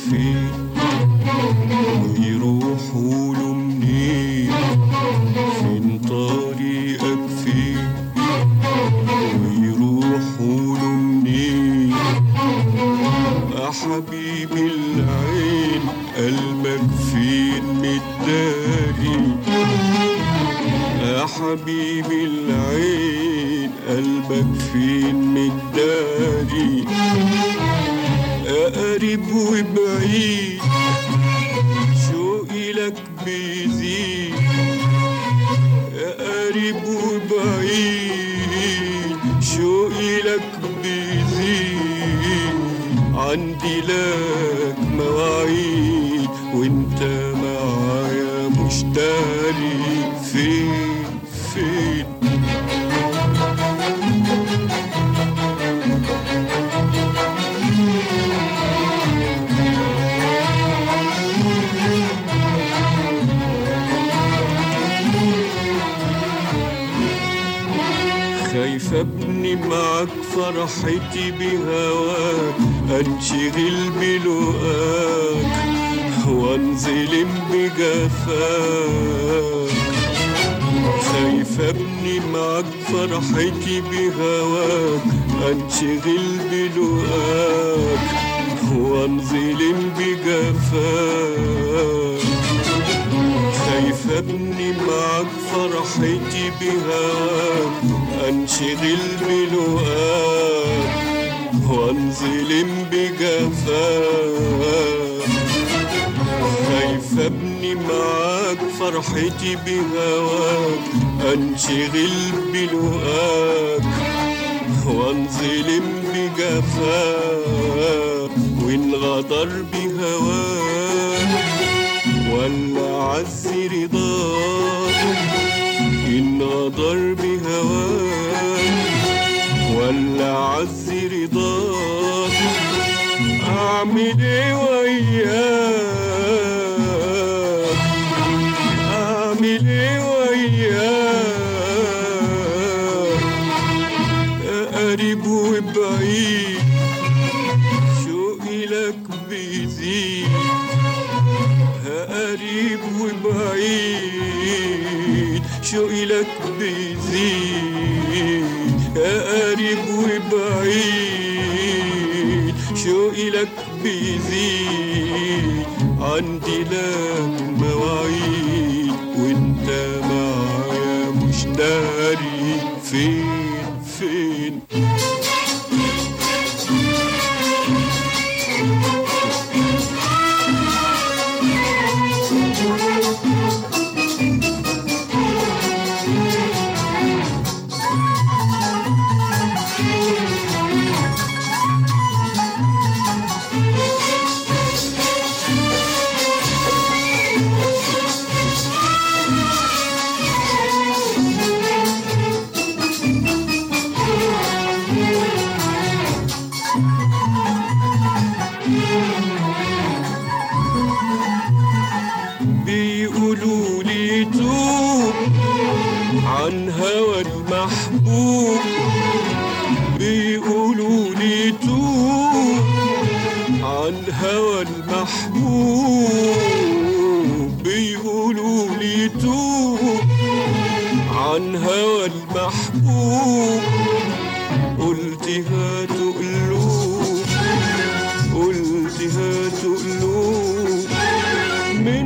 فين ويروحوا له منين فين طريقك فين ويروحوا له منين يا حبيبي العين قلبك فين متداري يا حبيبي العين قلبك فين متداري يا قريب وبعيد شوقي لك بيزيد يا قريب وبعيد شوقي لك بيزيد عندي لك مواعيد وانت معايا مشتري فين فين خايف ابني معاك فرحتي بهواك انشغل بلقاك وانظلم بجفاك خايف ابني معاك فرحتي بهواك انشغل بلقاك وانظلم بجفاك خايف ابني معاك فرحتي بهواك انشغل بلقاك وانظلم بجفاك خايف ابني معاك فرحتي بهواك انشغل بلقاك وانظلم بجفاك وان غدر بهواك ولا عز رضاك إن غدر بهواك ولا عز رضاك أعمل إيه وياك أعمل إيه وياك يا قريب وبعيد شوقي لك بيزيد قريب وبعيد شوقي لك بيزيد يا قريب وبعيد شوقي لك بيزيد عندي لك مواعيد وانت معايا مش داري فين فين بيقولوا لي توب عن هوى المحبوب بيقولوا لي توب عن هوى المحبوب بيقولوا لي توب عن هوى المحبوب قلت هاتوا قلوب قلت هاتوا قلوب من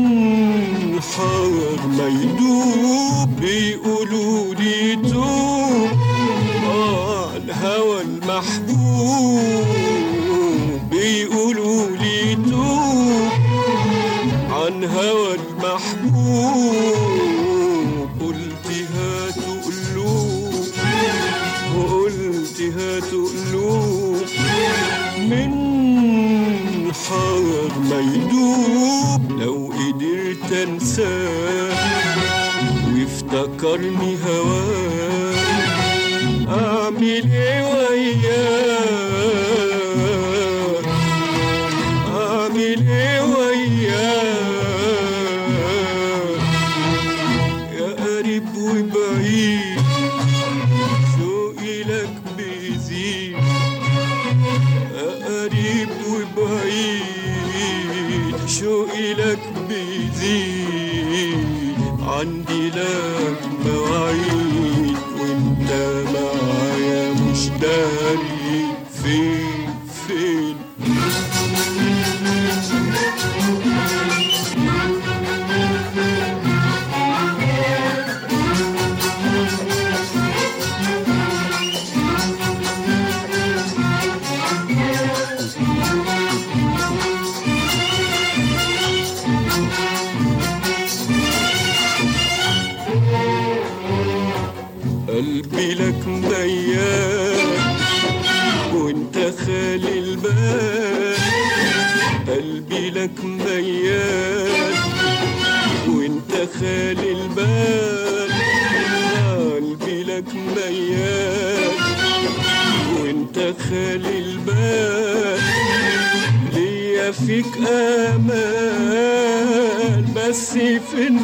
حار ما يدوب بيقولوا لي توب آه الهوى المحبوب بيقولوا لي توب عن هوى المحبوب قلت هاتوا قلوب وقلت هاتوا قلوب من حار ما يدوب لو قدرت انساه وافتكرني هواه اعمل ايه وياك اعمل ايه وياك يا قريب وبعيد شوقي لك بيزيد يا قريب وبعيد شوقي لك بيزيد عندي لك مواعيد وانت معايا مش داري فين فين قلبي لك ميال وانت خالي البال قلبي لك ميال وانت خالي البال قلبي لك ميال وانت خالي البال ليا فيك امال بس فين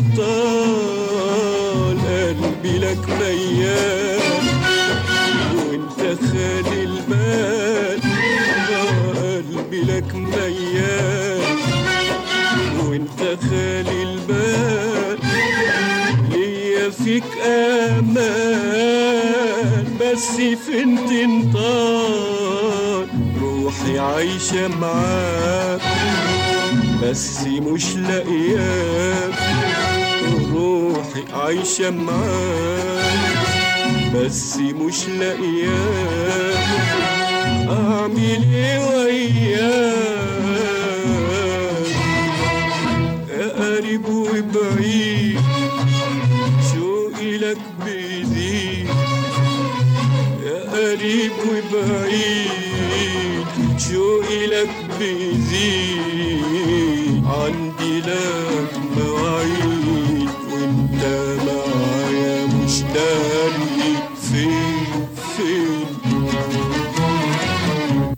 تنطال قلبي لك ميال وانت خالي البال قلبي لك ميال وانت خالي البال ليا فيك امان بس فين تنطال روحي عايشة معاك بس مش لاقياك روحي عايشة معاك بس مش لاقياك اعمل ايه وياك يا قريب وبعيد شوقي لك بيزيد يا قريب وبعيد شوقي لك بيزيد عندي لك